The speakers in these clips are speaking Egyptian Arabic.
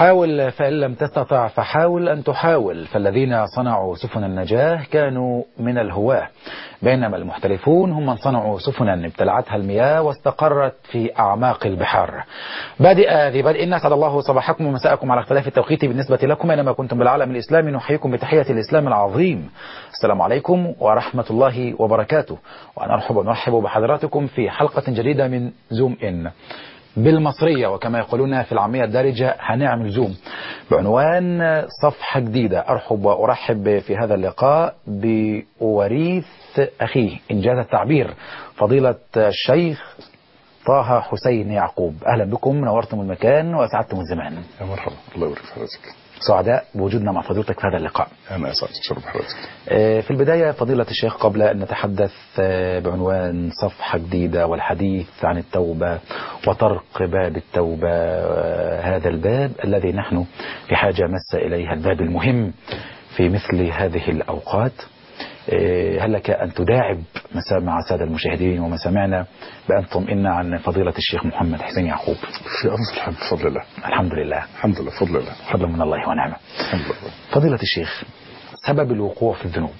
حاول فإن لم تستطع فحاول أن تحاول فالذين صنعوا سفن النجاة كانوا من الهواة بينما المحترفون هم من صنعوا سفنا ابتلعتها المياه واستقرت في أعماق البحار بادئ ذي بدء أسعد الله صباحكم ومساءكم على اختلاف التوقيت بالنسبة لكم أينما كنتم بالعالم الإسلامي نحييكم بتحية الإسلام العظيم السلام عليكم ورحمة الله وبركاته وأنا أرحب ونرحب بحضراتكم في حلقة جديدة من زوم إن بالمصرية وكما يقولون في العامية الدارجة هنعمل زوم بعنوان صفحة جديدة أرحب وأرحب في هذا اللقاء بوريث أخيه إنجاز التعبير فضيلة الشيخ طه حسين يعقوب أهلا بكم نورتم المكان وأسعدتم الزمان يا مرحبا الله يبارك في حضرتك سعداء بوجودنا مع فضيلتك في هذا اللقاء انا اسعد اتشرف بحضرتك في البداية فضيلة الشيخ قبل أن نتحدث بعنوان صفحة جديدة والحديث عن التوبة وطرق باب التوبة هذا الباب الذي نحن في حاجة مس إليها الباب المهم في مثل هذه الأوقات هل لك أن تداعب مسامع السادة المشاهدين ومسامعنا بأن تطمئن عن فضيلة الشيخ محمد حسين يعقوب في افضل حال بفضل الله الحمد لله الحمد لله بفضل الله فضل من الله ونعمه الحمد لله فضيلة الشيخ سبب الوقوع في الذنوب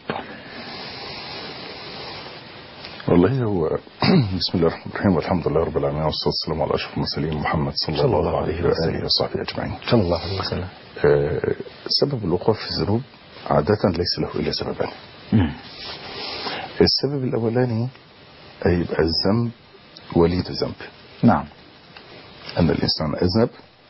والله هو بسم الله الرحمن الرحيم والحمد لله رب العالمين والصلاه والسلام على اشرف المرسلين محمد صلى, صلى الله, الله عليه عليه وسلم. واله وصحبه اجمعين صلى الله عليه وسلم آه، سبب الوقوع في الذنوب عادة ليس له إلا سببان مم. السبب الأولاني أي يبقى الذنب وليد ذنب نعم أن الإنسان أذنب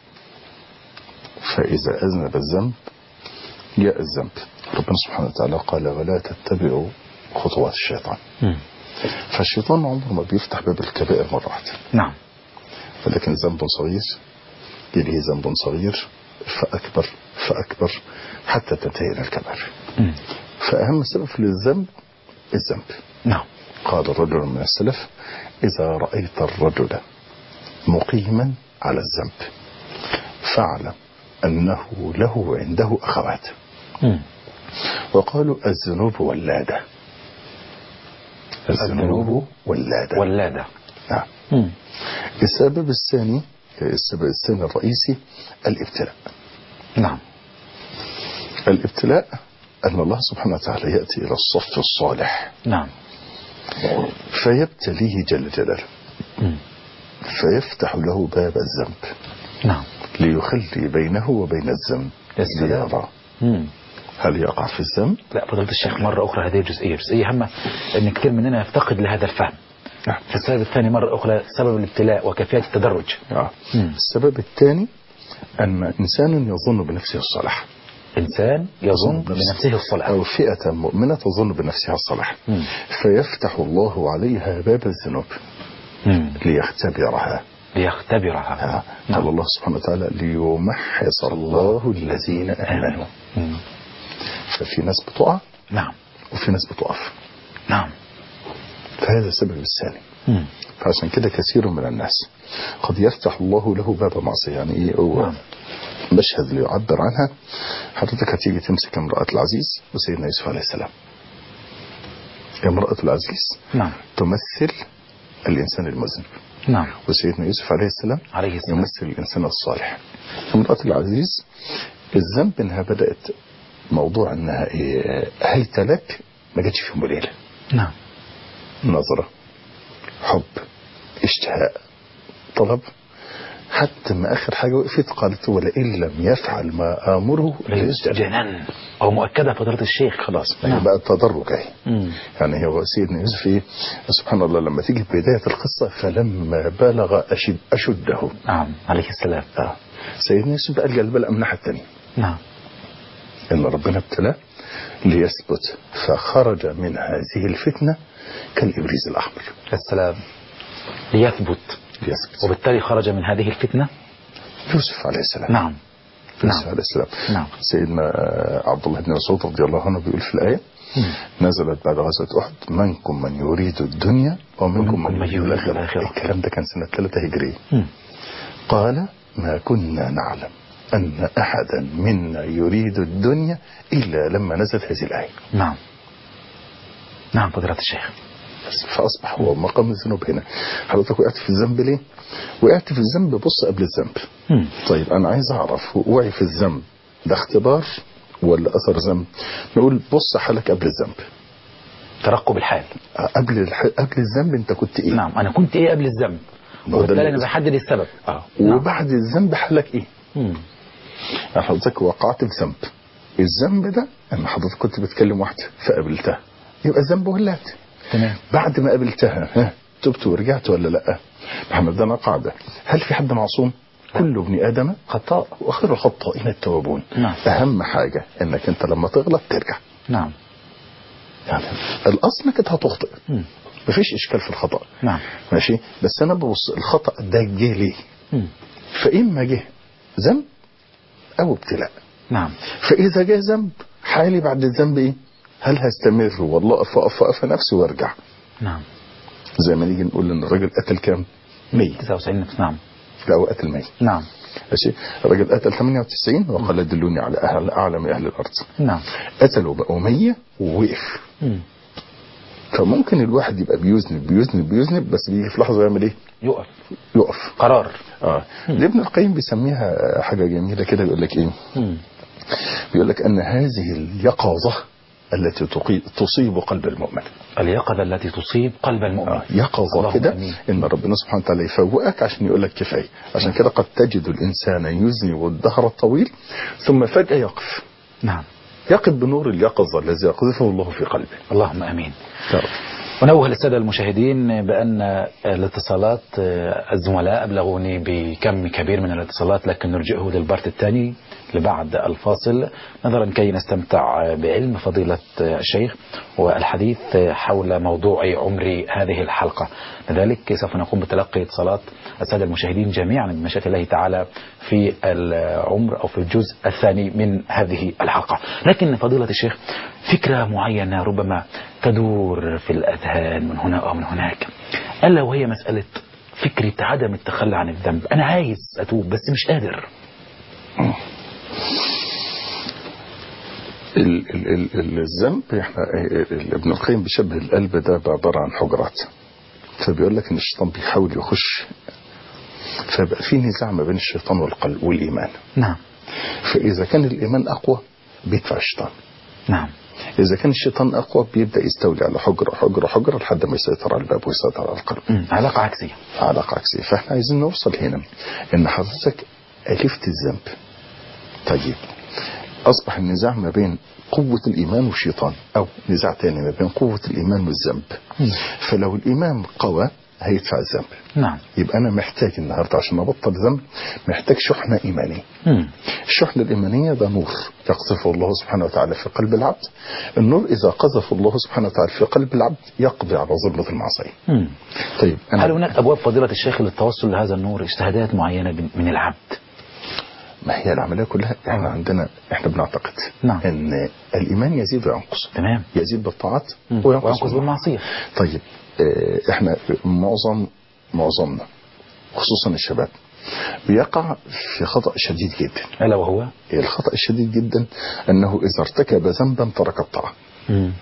فإذا أذنب الذنب جاء الذنب ربنا سبحانه وتعالى قال ولا تتبعوا خطوات الشيطان مم. فالشيطان عمره ما بيفتح باب الكبائر مرة واحدة نعم ولكن ذنب صغير يليه ذنب صغير فأكبر فأكبر حتى تنتهي إلى الكبائر مم. فأهم سبب للذنب الذنب نعم قال الرجل من السلف إذا رأيت الرجل مقيما على الذنب فاعلم أنه له عنده أخوات مم. وقالوا الذنوب ولادة الذنوب ولادة ولادة نعم مم. السبب الثاني السبب الثاني الرئيسي الابتلاء نعم الابتلاء أن الله سبحانه وتعالى يأتي إلى الصف الصالح نعم فيبتليه جل جلاله مم. فيفتح له باب الذنب نعم ليخلي بينه وبين الذنب يا سلام. ليرى مم. هل يقع في الذنب لا فضيلة الشيخ مرة أخرى هذه الجزئية جزئية هامة أن كثير مننا يفتقد لهذا الفهم نعم. السبب الثاني مرة أخرى سبب الابتلاء وكيفية التدرج آه. مم. السبب الثاني أن إنسان يظن بنفسه الصلاح إنسان يظن بنفسه الصلاح أو فئة مؤمنة تظن بنفسها الصلاح مم. فيفتح الله عليها باب الذنوب مم. ليختبرها ليختبرها آه. قال الله سبحانه وتعالى ليمحص الله الذين آمنوا مم. ففي ناس بتقع نعم وفي ناس بتقف نعم فهذا السبب الثاني مم. فعشان كده كثير من الناس قد يفتح الله له باب معصية يعني ايه هو نعم. مشهد اللي يعبر عنها حضرتك هتيجي تمسك امرأة العزيز وسيدنا يوسف عليه السلام امرأة العزيز نعم تمثل الإنسان المذنب نعم وسيدنا يوسف عليه السلام عليه السلام يمثل الإنسان الصالح امرأة العزيز الذنب انها بدأت موضوع انها إيه هيت لك ما جاتش في يوم وليلة نعم نظرة حب اشتهاء طلب حتى ما آخر حاجة وقفت قالت ولئن لم يفعل ما آمره ليسجن جنان أو مؤكدة فضيلة الشيخ خلاص نعم. نعم. بقى التدرج اهي مم. يعني هو سيدنا يوسف ايه سبحان الله لما تيجي في بداية القصة فلما بلغ أشد أشده نعم عليه السلام آه. سيدنا يوسف بقى الجلبة بقى من الناحية التانية نعم إن ربنا ابتلاه ليثبت فخرج من هذه الفتنة كالإبريز الأحمر السلام ليثبت ليثبت وبالتالي خرج من هذه الفتنة يوسف عليه السلام نعم يوسف نعم عليه السلام نعم سيدنا آه، عبد الله بن مسعود رضي الله عنه بيقول في الآية مم. نزلت بعد غزوة أحد منكم من يريد الدنيا ومنكم من يريد الآخرة الآخرة. الكلام ده كان سنة 3 هجرية مم. قال ما كنا نعلم أن أحدا منا يريد الدنيا إلا لما نزلت هذه الآية نعم نعم فضيلة الشيخ نفسه فاصبح هو مقام الذنوب هنا حضرتك وقعت في الذنب ليه؟ وقعت في الذنب بص قبل الذنب مم. طيب انا عايز اعرف وقعي في الذنب ده اختبار ولا اثر ذنب؟ نقول بص حالك قبل الذنب ترقب الحال قبل الح... قبل الذنب انت كنت ايه؟ نعم انا كنت ايه قبل الذنب ما هو ده وبالتالي اللي- انا بحدد السبب اه نعم. وبعد الذنب حالك ايه؟ مم. يعني حضرتك وقعت في ذنب الذنب ده ان حضرتك كنت بتكلم واحده فقابلتها يبقى الذنب ولعت تمام بعد ما قابلتها ها تبت ورجعت ولا لا؟ محمد ده قاعده هل في حد معصوم؟ كل ابن ادم خطاء وخير الخطائين التوابون نعم. اهم حاجه انك انت لما تغلط ترجع نعم يعني الاصل انك انت هتخطئ مم. مفيش اشكال في الخطا نعم ماشي بس انا ببص الخطا ده جه ليه مم. فاما جه ذنب او ابتلاء نعم فاذا جه ذنب حالي بعد الذنب ايه هل هستمر والله اقف اقف اقف نفسي وارجع نعم زي ما نيجي نقول ان الراجل قتل كام 100 99 نفس نعم لا هو قتل 100 نعم ماشي الراجل قتل 98 وقال دلوني على أهل اعلم اهل الارض نعم قتلوا بقوا 100 ووقف مم. فممكن الواحد يبقى بيذنب بيذنب بيذنب بس بيجي في لحظه يعمل ايه؟ يقف يقف قرار اه ابن القيم بيسميها حاجه جميله كده بيقول لك ايه؟ مم. بيقول لك ان هذه اليقظه التي تقي- تصيب قلب المؤمن اليقظة التي تصيب قلب المؤمن آه، يقظه اللهم كده آمين. ان ربنا سبحانه وتعالى يفوقك عشان يقول لك كفايه عشان كده قد تجد الانسان يذنب الدهر الطويل ثم فجاه يقف نعم يقف بنور اليقظه الذي يقذفه الله في قلبه اللهم امين يا رب. ونوه للسادة المشاهدين بأن الاتصالات الزملاء أبلغوني بكم كبير من الاتصالات لكن نرجئه للبارت الثاني لبعد الفاصل نظرا كي نستمتع بعلم فضيلة الشيخ والحديث حول موضوع عمر هذه الحلقة لذلك سوف نقوم بتلقي اتصالات السادة المشاهدين جميعا بمشيئة الله تعالى في العمر أو في الجزء الثاني من هذه الحلقة لكن فضيلة الشيخ فكرة معينة ربما تدور في الأذهان من هنا أو من هناك ألا وهي مسألة فكرة عدم التخلي عن الذنب أنا عايز أتوب بس مش قادر ال- ال- ال- ال- الذنب احنا ال- ابن القيم بيشبه القلب ده بعباره عن حجرات فبيقول لك ان الشيطان بيحاول يخش فبقى في نزاع ما بين الشيطان والقلب والايمان نعم فاذا كان الايمان اقوى بيدفع الشيطان نعم اذا كان الشيطان اقوى بيبدا يستولي على حجره حجره حجره لحد ما يسيطر على الباب ويسيطر على القلب مم. علاقة عكسية علاقه عكسيه فاحنا عايزين نوصل هنا ان حضرتك الفت الذنب طيب اصبح النزاع ما بين قوة الإيمان والشيطان أو نزاع تاني ما بين قوة الإيمان والذنب فلو الإيمان قوى هيدفع الذنب نعم يبقى أنا محتاج النهاردة عشان أبطل ذنب محتاج شحنة إيمانية مم. الشحنة الإيمانية ده نور يقذفه الله سبحانه وتعالى في قلب العبد النور إذا قذف الله سبحانه وتعالى في قلب العبد يقضي على ظلمة المعصية مم. طيب هل أنا هناك أبواب فضيلة الشيخ للتوصل لهذا النور اجتهادات معينة من- من العبد ما هي العملية كلها احنا عندنا احنا بنعتقد نعم. ان الإيمان يزيد وينقص تمام يزيد بالطاعات مم. وينقص وينقص بالمعصية طيب آه، احنا معظم معظمنا خصوصا الشباب بيقع في خطأ شديد جدا ألا وهو الخطأ الشديد جدا أنه إذا ارتكب ذنبا ترك الطاعة مم.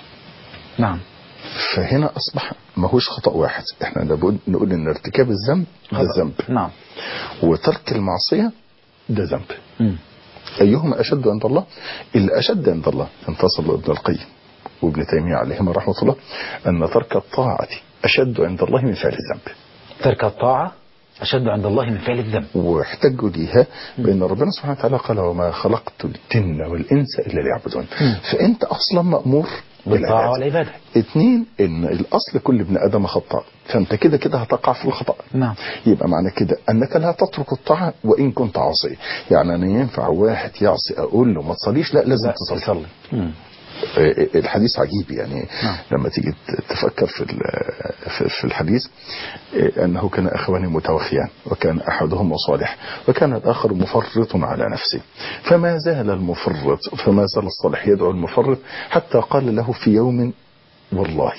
نعم فهنا أصبح ماهوش خطأ واحد احنا لابد نقول أن ارتكاب الذنب ده خطأ. ذنب نعم وترك المعصية ده ذنب مم. أيهما أشد عند الله اللي أشد عند الله انتصر ابن القيم وابن تيمية عليهما رحمة الله أن ترك الطاعة أشد عند الله من فعل الذنب ترك الطاعة أشد عند الله من فعل الذنب واحتجوا ليها بان ربنا سبحانه وتعالى قال وما خلقت الجن والانس الا ليعبدون فانت اصلا مامور بالطاعة بالعبادة. والعبادة اتنين ان الاصل كل ابن ادم خطاء فانت كده كده هتقع في الخطا نعم يبقى معنى كده انك لا تترك الطاعه وان كنت عاصي يعني انا ينفع واحد يعصي اقول له ما تصليش لا لازم لا تصلي تصلي مم. الحديث عجيب يعني نعم. لما تيجي تفكر في ال- في- في الحديث انه كان اخوان متوخيان وكان احدهما صالح وكان الاخر مفرط على نفسه فما زال المفرط فما زال الصالح يدعو المفرط حتى قال له في يوم والله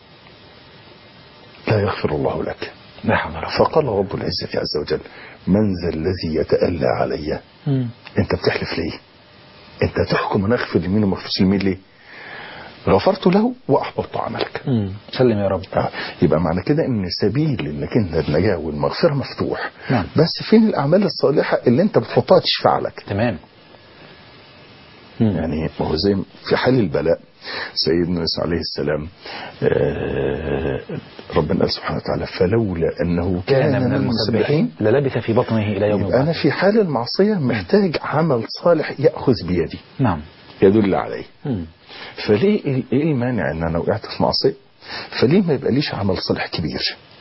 لا يغفر الله لك لا حول ولا قوة فقال رب العزة عز وجل من ذا الذي يتألى علي مم. انت بتحلف ليه انت تحكم انا اغفر لمين وما اغفرش لمين ليه غفرت له واحبطت عملك مم. سلم يا رب آه. يبقى معنى كده ان سبيل انك انت النجاه والمغفره مفتوح نعم. بس فين الاعمال الصالحه اللي انت بتحطها تشفع لك تمام مم. يعني ما هو زي في حال البلاء سيدنا موسى عليه السلام آه، ربنا قال سبحانه وتعالى فلولا انه كان من المسبحين للبث في بطنه الى يوم يبقى انا البعث في حال المعصيه محتاج عمل صالح ياخذ بيدي نعم يدل عليه مم. فليه ايه إيه المانع ان انا وقعت في معصيه فليه ما يبقى ليش عمل صالح كبير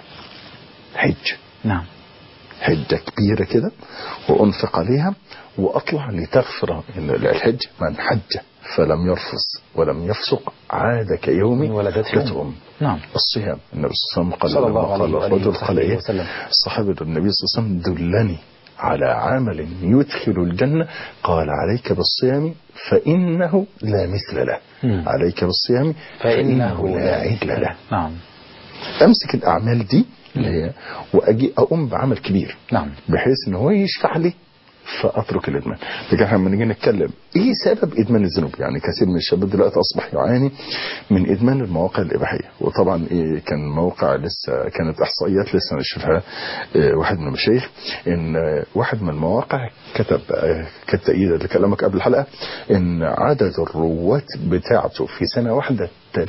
حج نعم حجة كبيرة كده وأنفق عليها وأطلع لتغفر إن الحج من حج فلم يرفث ولم يفسق عاد كيوم ولدته أم نعم الصيام النبي صلى الله عليه وسلم قال صلى لما الله عليه قال وآله الرجل وصحبه قال إيه وسلم. الصحابة النبي صلى الله عليه وسلم دلني على عمل يدخل الجنة قال عليك بالصيام فإنه لا مثل له مم. عليك بالصيام فإنه لا عدل له نعم أمسك الأعمال دي اللي هي وأجي أقوم بعمل كبير نعم بحيث ان هو يشفع لي فاترك الادمان لكن احنا لما نيجي نتكلم ايه سبب ادمان الذنوب يعني كثير من الشباب دلوقتي اصبح يعاني من ادمان المواقع الاباحيه وطبعا إيه كان موقع لسه كانت احصائيات لسه نشوفها إيه واحد من المشايخ ان آه، واحد من المواقع كتب آه، كالتأييد لكلامك قبل الحلقه ان عدد الرواد بتاعته في سنه واحده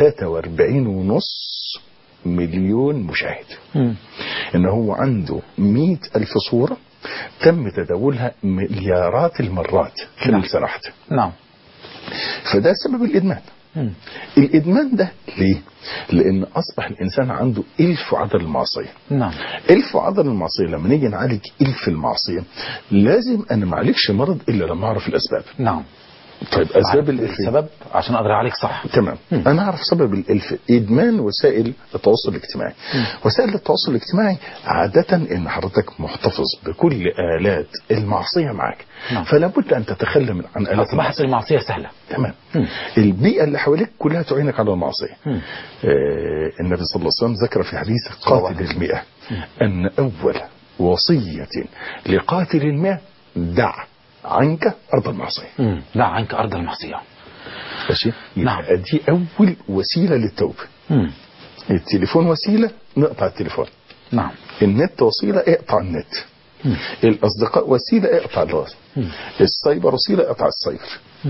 43 ونص مليون مشاهد مم. ان هو عنده مئة ألف صورة تم تداولها مليارات المرات نعم. خلال سنة واحدة نعم فده سبب الإدمان مم. الإدمان ده ليه؟ لأن أصبح الإنسان عنده إلف عدد المعصية نعم إلف عدد المعصية لما نيجي نعالج إلف المعصية لازم أنا ما أعالجش مرض إلا لما أعرف الأسباب نعم طيب أسباب الإلف إيه؟ السبب عشان اقدر عليك صح تمام مم. انا اعرف سبب الالف ادمان وسائل التواصل الاجتماعي وسائل التواصل الاجتماعي عاده ان حضرتك محتفظ بكل الات المعصيه معك نعم. فلا بد ان تتخلى من عن الات اصبحت المعصيه سهله تمام مم. البيئه اللي حواليك كلها تعينك على المعصيه مم. آه النبي صلى الله عليه وسلم ذكر في حديث قاتل المئة ان اول وصيه لقاتل المئة دع عنك ارض المعصيه مم. دع عنك ارض المعصيه ماشي نعم. يبقى دي اول وسيله للتوبه مم. التليفون وسيلة نقطع التليفون نعم النت وسيلة اقطع النت مم. الأصدقاء وسيلة اقطع الراس مم. السايبر وسيلة اقطع السايبر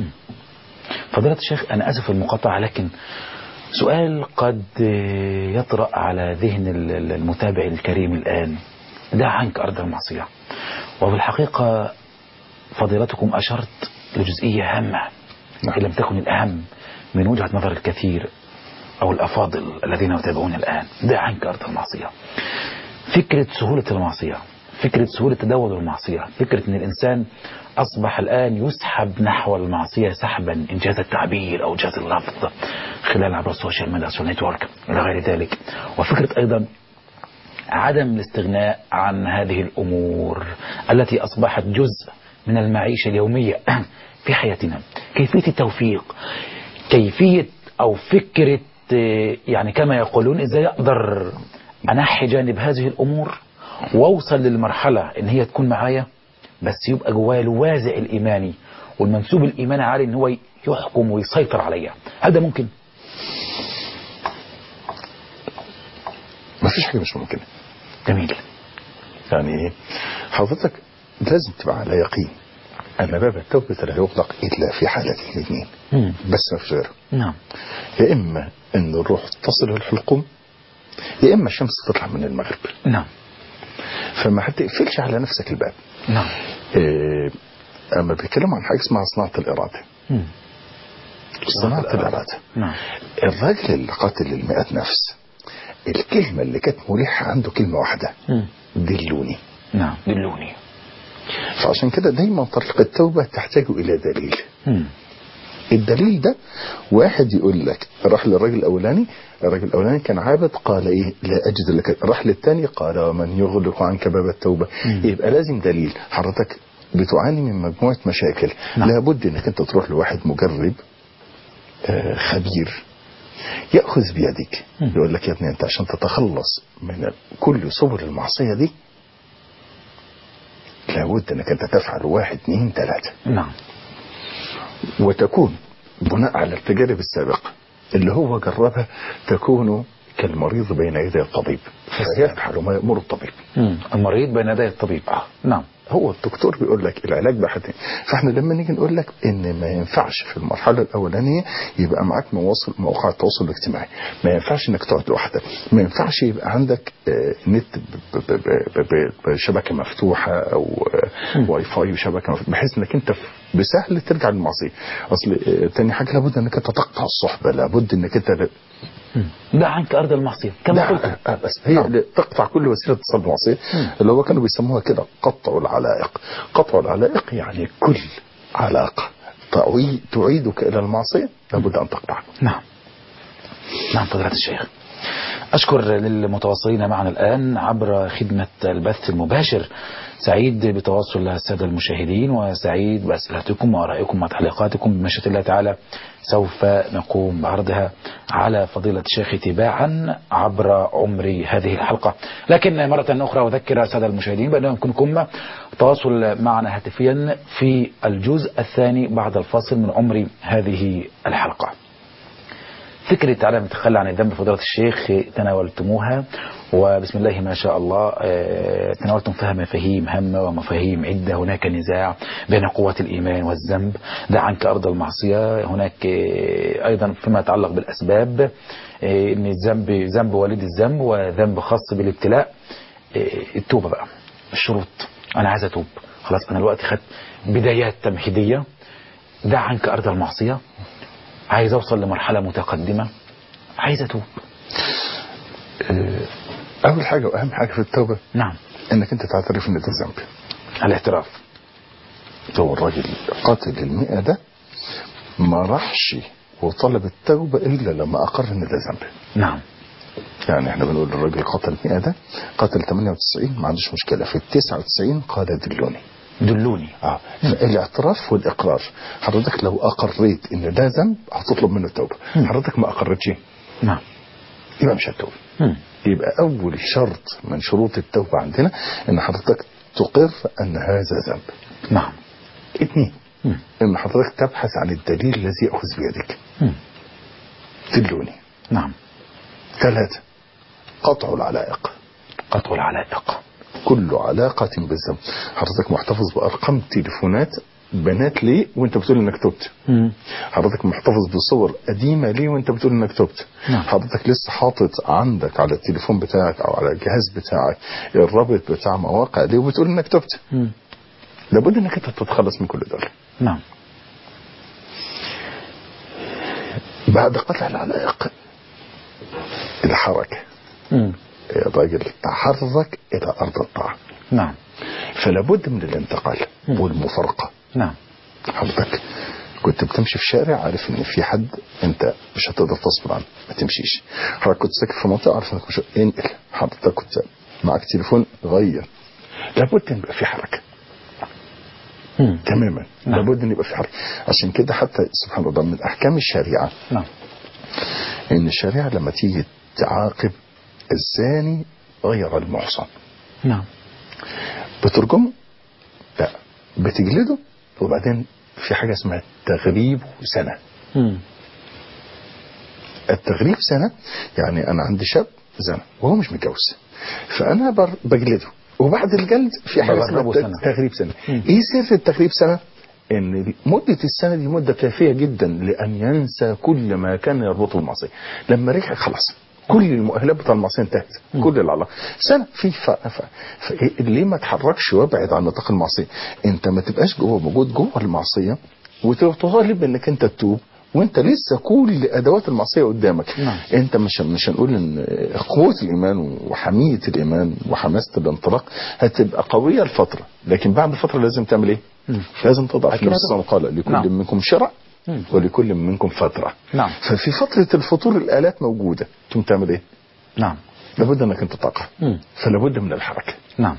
فضيلة الشيخ أنا آسف في المقاطعة لكن سؤال قد يطرأ على ذهن ال- المتابع الكريم الآن دع عنك أرض المعصية وفي الحقيقة فضيلتكم أشرت لجزئية هامة نعم. إن لم تكن الأهم من وجهة نظر الكثير أو الأفاضل الذين يتابعون الآن دع عنك أرض المعصية فكرة سهولة المعصية فكرة سهولة تداول المعصية فكرة أن الإنسان أصبح الآن يسحب نحو المعصية سحبا إنجاز التعبير أو إنجاز اللفظ خلال عبر السوشيال ميديا والسوشيال نتورك إلى غير ذلك وفكرة أيضا عدم الاستغناء عن هذه الأمور التي أصبحت جزء من المعيشة اليومية في حياتنا كيفية التوفيق كيفية أو فكرة آه، يعني كما يقولون إزاي أقدر أنحي جانب هذه الأمور وأوصل للمرحلة إن هي تكون معايا بس يبقى جوايا الوازع الإيماني والمنسوب الإيماني عالي إن هو يحكم ويسيطر عليا هذا ممكن ما فيش حاجة مش ممكنة جميل يعني ايه حضرتك لازم تبقى على يقين أن باب التوبة لا يغلق إلا في حالتين اثنين مم. بس ما فيش غيره نعم يا إما أن الروح تصل الحلقوم يا إما الشمس تطلع من المغرب نعم فما هتقفلش على نفسك الباب نعم إيه أما بيتكلموا عن حاجة اسمها صناعة الإرادة مم. صناعة الإرادة نعم الراجل اللي قاتل المئة نفس الكلمة اللي كانت مريحة عنده كلمة واحدة مم. دلوني نعم دلوني فعشان كده دايما طريق التوبة تحتاج إلى دليل مم. الدليل ده واحد يقول لك راح للراجل الأولاني الراجل الأولاني كان عابد قال إيه لا أجد لك راح للتاني قال ومن يغلق عنك باب التوبة مم. يبقى لازم دليل حضرتك بتعاني من مجموعة مشاكل نعم. لابد انك انت تروح لواحد مجرب آه، خبير يأخذ بيدك مم. يقول لك يا ابني انت عشان تتخلص من كل سبل المعصية دي لابد انك انت تفعل واحد اثنين ثلاثة نعم وتكون بناء على التجارب السابقة اللي هو جربها تكون كالمريض بين يدي الطبيب فيفعل ما يأمر الطبيب مم. المريض بين يدي الطبيب آه. نعم هو الدكتور بيقول لك العلاج بحثي فاحنا لما نيجي نقول لك ان ما ينفعش في المرحله الاولانيه يبقى معاك مواصل مواقع التواصل الاجتماعي ما ينفعش انك تقعد لوحدك ما ينفعش يبقى عندك آه، نت ب- ب- ب- ب- بشبكه مفتوحه او آه، واي فاي وشبكه مفتوحة بحيث انك انت بسهل ترجع للمعصيه اصل آه، تاني حاجه لابد انك انت تقطع الصحبه لابد انك انت دع عنك أرض المعصية كما لا قلت آه، آه، بس هي نعم. تقطع كل وسيله اتصال بالمعصيه اللي هو كانوا بيسموها كده قطع العلائق قطع العلائق يعني كل علاقه تعي- تعيدك الى المعصيه لابد ان تقطعها نعم نعم فضيلة الشيخ أشكر للمتواصلين معنا الآن عبر خدمة البث المباشر سعيد بتواصل السادة المشاهدين وسعيد بأسئلتكم وآرائكم وتعليقاتكم بمشيئة الله تعالى سوف نقوم بعرضها على فضيلة الشيخ تباعا عبر عمر هذه الحلقة لكن مرة أخرى أذكر السادة المشاهدين بأنه يمكنكم التواصل معنا هاتفيا في الجزء الثاني بعد الفاصل من عمر هذه الحلقة فكرة عدم التخلي عن الذنب فضيلة الشيخ تناولتموها وبسم الله ما شاء الله آه، تناولتم فيها مفاهيم هامة ومفاهيم عدة هناك نزاع بين قوة الإيمان والذنب دع عنك أرض المعصية هناك آه، أيضا فيما يتعلق بالأسباب آه، أن الذنب ذنب والد الذنب وذنب خاص بالابتلاء آه، التوبة بقى الشروط أنا عايز أتوب خلاص أنا الوقت خدت بدايات تمهيدية دع عنك أرض المعصية عايز اوصل لمرحله متقدمه عايز اتوب آه، اول حاجه واهم حاجه في التوبه نعم انك انت تعترف ان ده ذنب الاعتراف هو الراجل قاتل المئة ده ما راحش وطلب التوبة إلا لما أقر إن ده ذنب نعم يعني احنا بنقول الراجل قتل 100 ده قتل 98 ما عندوش مشكلة في ال 99 قال دلوني دلوني اه الاعتراف والاقرار حضرتك لو اقريت ان ده ذنب هتطلب منه التوبه حضرتك ما اقرتش نعم يبقى مش هتتوب مم. يبقى اول شرط من شروط التوبه عندنا ان حضرتك تقر ان هذا ذنب نعم اثنين مم. ان حضرتك تبحث عن الدليل الذي ياخذ بيدك مم. دلوني نعم ثلاثه قطع العلائق قطع العلائق كل علاقة بالذنب حضرتك محتفظ بأرقام تليفونات بنات ليه وانت بتقول انك تبت مم. حضرتك محتفظ بصور قديمة ليه وانت بتقول انك تبت نعم. حضرتك لسه حاطط عندك على التليفون بتاعك او على الجهاز بتاعك الرابط بتاع مواقع ليه وبتقول انك تبت مم. لابد انك انت تتخلص من كل دول نعم بعد قطع العلائق الحركة مم. الراجل تحرك الى ارض الطاعة نعم فلابد من الانتقال مم. والمفارقة نعم حضرتك كنت بتمشي في شارع عارف ان في حد انت مش هتقدر تصبر عنه ما تمشيش حضرتك كنت ساكن في منطقه عارف انك مش انقل حضرتك كنت معك تليفون غير لابد ان يبقى في حركه مم. تماما نعم. لابد ان يبقى في حركه عشان كده حتى سبحان الله من احكام الشريعه نعم ان الشريعه لما تيجي تعاقب الزاني غير المحصن نعم بترجمه لا بتجلده وبعدين في حاجه اسمها تغريب سنه مم. التغريب سنة يعني أنا عندي شاب زنا وهو مش متجوز فأنا بر- بجلده وبعد الجلد في حاجة اسمها بغربه الت- سنة. تغريب سنة مم. إيه سر التغريب سنة؟ إن مدة السنة دي مدة كافية جدا لأن ينسى كل ما كان يربطه بالمعصية لما رجع خلاص كل المؤهلات بتاع المعصية انتهت كل العلاقة سنة في ف... ف... ف... ليه ما تحركش وابعد عن نطاق المعصية انت ما تبقاش جوه موجود جوه المعصية وتطالب انك انت تتوب وانت لسه كل ادوات المعصيه قدامك نعم. انت مش مش هنقول ان قوه الايمان وحميه الايمان وحماسه الانطلاق هتبقى قويه لفتره لكن بعد فتره لازم تعمل ايه؟ مم. لازم تضعف أكيد نفس هتضعف. قال لكل نعم. منكم شرع مم. ولكل منكم فتره نعم. ففي فتره الفطور الالات موجوده تقوم تعمل ايه؟ نعم لابد انك انت تقع مم. فلابد من الحركه نعم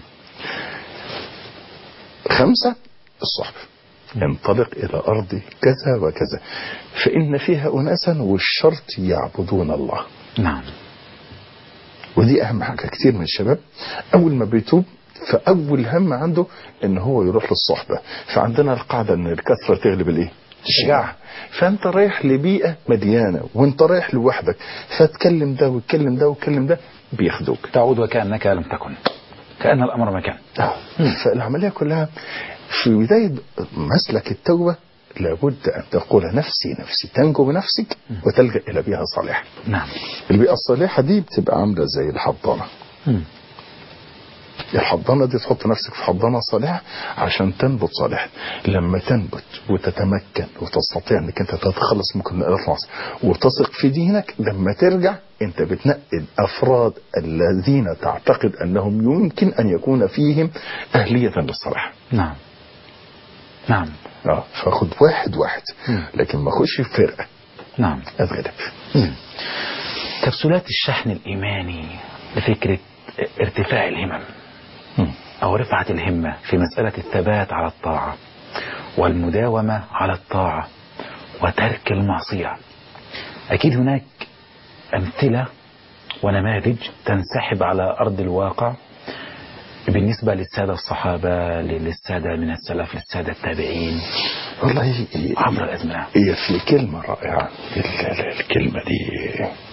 خمسة الصحبة انطلق إلى أرض كذا وكذا فإن فيها أناسا والشرط يعبدون الله نعم ودي أهم حاجة كتير من الشباب أول ما بيتوب فأول هم عنده إن هو يروح للصحبة فعندنا القاعدة إن الكثرة تغلب الإيه؟ شجاعة فانت رايح لبيئة مليانة وانت رايح لوحدك فتكلم ده وتكلم ده وتكلم ده بياخدوك تعود وكأنك لم تكن كأن الأمر ما كان آه. فالعملية كلها في بداية مسلك التوبة لابد أن تقول نفسي نفسي تنجو بنفسك وتلجأ إلى بيئة صالحة نعم البيئة الصالحة دي بتبقى عاملة زي الحضانة مم. الحضانة دي تحط نفسك في حضانة صالحة عشان تنبت صالحا لما تنبت وتتمكن وتستطيع انك انت تتخلص من كل نقلات العصر وتثق في دينك لما ترجع انت بتنقي الافراد الذين تعتقد انهم يمكن ان يكون فيهم اهلية للصلاح نعم نعم اه فخد واحد واحد مم. لكن ما اخش في فرقة نعم اتغلب كبسولات الشحن الإيماني لفكرة ارتفاع الهمم مم. أو رفعة الهمة في مسألة الثبات على الطاعة والمداومة على الطاعة وترك المعصية أكيد هناك أمثلة ونماذج تنسحب على أرض الواقع بالنسبة للسادة الصحابة للسادة من السلف للسادة التابعين والله هي- عبر الأزمنة هي في كلمة رائعة ال- ال- الكلمة دي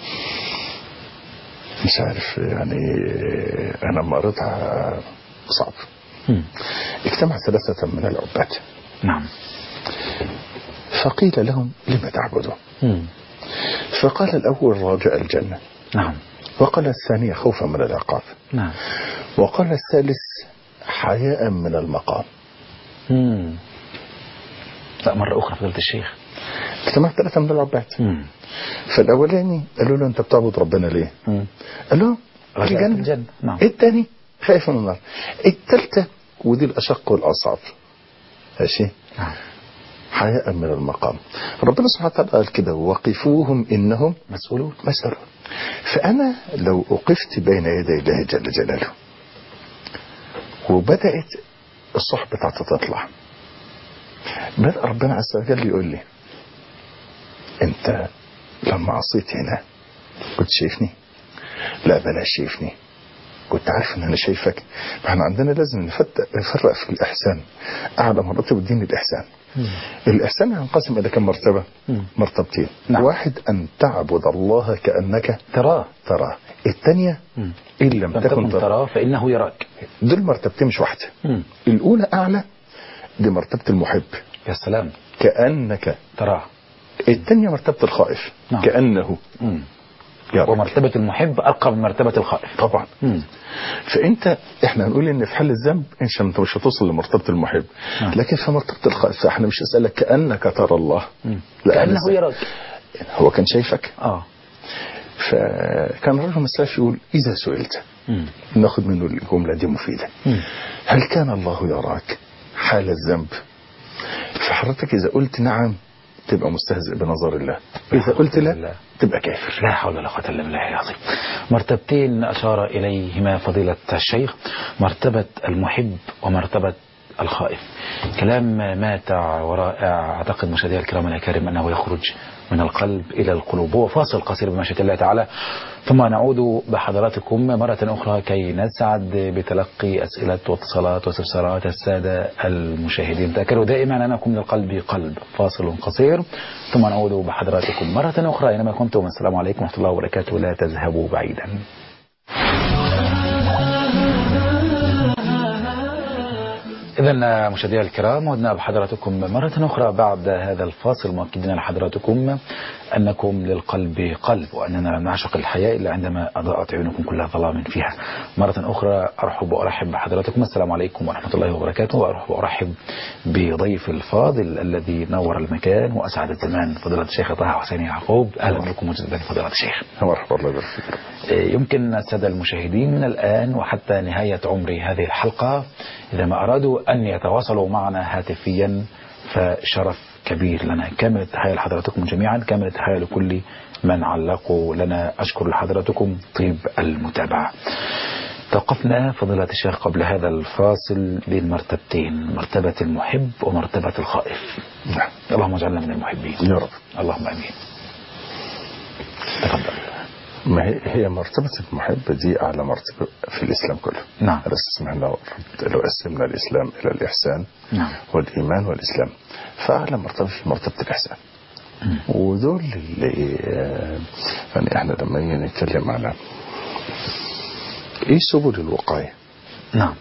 مش عارف يعني أنا لما قريتها صعب مم. اجتمع ثلاثة من العباد نعم فقيل لهم لم تعبدوا مم. فقال الأول رجاء الجنة نعم وقال الثاني خوفا من العقاب نعم وقال الثالث حياء من المقام مم. لا مرة أخرى فضلت الشيخ اجتمع ثلاثة من العباد مم. فالأولاني قالوا له أنت بتعبد ربنا ليه؟ مم. قال لهم رجاء الجنة الجنة. نعم. الثاني خايف من النار الثالثة ودي الأشق والأصعب ماشي نعم حياء من المقام ربنا سبحانه وتعالى قال كده وقفوهم إنهم مسؤولون مسؤولون فأنا لو أقفت بين يدي الله جل جلاله وبدأت الصحبة بتاعتي تطلع بدأ ربنا عز وجل يقول لي أنت لما عصيت هنا كنت شايفني لا بلاش شايفني كنت عارف ان انا شايفك فاحنا عندنا لازم نفت- نفرق في الاحسان اعلى مراتب الدين الاحسان الاحسان ينقسم الى كم مرتبه مم. مرتبتين نعم. واحد ان تعبد الله كانك تراه تراه الثانيه مم. ان لم لم تكن تكن تراه تراه فإنه يراك دول مرتبتين مش واحده مم. الاولى اعلى دي مرتبه المحب يا سلام كانك تراه الثانيه مرتبه الخائف نعم. كانه مم. يراك ومرتبة المحب أرقى من مرتبة الخائف طبعا مم. فانت احنا هنقول ان في حل الذنب انت انت مش هتوصل لمرتبه المحب نعم. لكن في مرتبه الخائف فاحنا مش نسالك كانك ترى الله مم. لا كأنه لسه. يراك هو كان شايفك آه فكان الرجل السلف يقول اذا سئلت مم. ناخد منه الجمله دي مفيده مم. هل كان الله يراك حال الذنب فحضرتك اذا قلت نعم تبقى مستهزئ بنظر الله اذا قلت لا لا. تبقى كافر لا حول ولا قوة إلا بالله العظيم مرتبتين أشار إليهما فضيلة الشيخ مرتبة المحب ومرتبة الخائف كلام ماتع ورائع أعتقد مشاهدينا الكرام الأكارم أنه يخرج من القلب إلى القلوب هو فاصل قصير بمشيئة الله تعالى ثم نعود بحضراتكم مرة أخرى كي نسعد بتلقي أسئلة واتصالات واستفسارات السادة المشاهدين تذكروا دائما أنكم من القلب قلب فاصل قصير ثم نعود بحضراتكم مرة أخرى أينما كنتم السلام عليكم ورحمة الله وبركاته لا تذهبوا بعيدا إذا مشاهدينا الكرام عدنا بحضراتكم مرة أخرى بعد هذا الفاصل مؤكدين لحضراتكم أنكم للقلب قلب وأننا لا نعشق الحياة إلا عندما أضاءت عيونكم كلها ظلام فيها مرة أخرى أرحب وأرحب بحضراتكم السلام عليكم ورحمة الله وبركاته وأرحب وأرحب بضيف الفاضل الذي نور المكان وأسعد الزمان فضيلة الشيخ طه حسين يعقوب أهلا بكم مجددا فضيلة الشيخ مرحبا الله يبارك فيك يمكن السادة المشاهدين من الآن وحتى نهاية عمر هذه الحلقة إذا ما أرادوا أن يتواصلوا معنا هاتفيا فشرف كبير لنا كامل التحية لحضراتكم جميعا كامل التحية لكل من علقوا لنا أشكر لحضراتكم طيب المتابعة توقفنا فضيلة الشيخ قبل هذا الفاصل بين مرتبتين مرتبة المحب ومرتبة الخائف نعم اللهم اجعلنا من المحبين يا رب اللهم امين تفضل ما هي هي مرتبة المحبة دي أعلى مرتبة في الإسلام كله نعم. على أساس ما احنا لو لو قسمنا الإسلام إلى الإحسان نعم. والإيمان والإسلام فأعلى مرتبة في مرتبة الإحسان ودول اللي آه، يعني احنا لما نيجي نتكلم على ايه سبل الوقاية نعم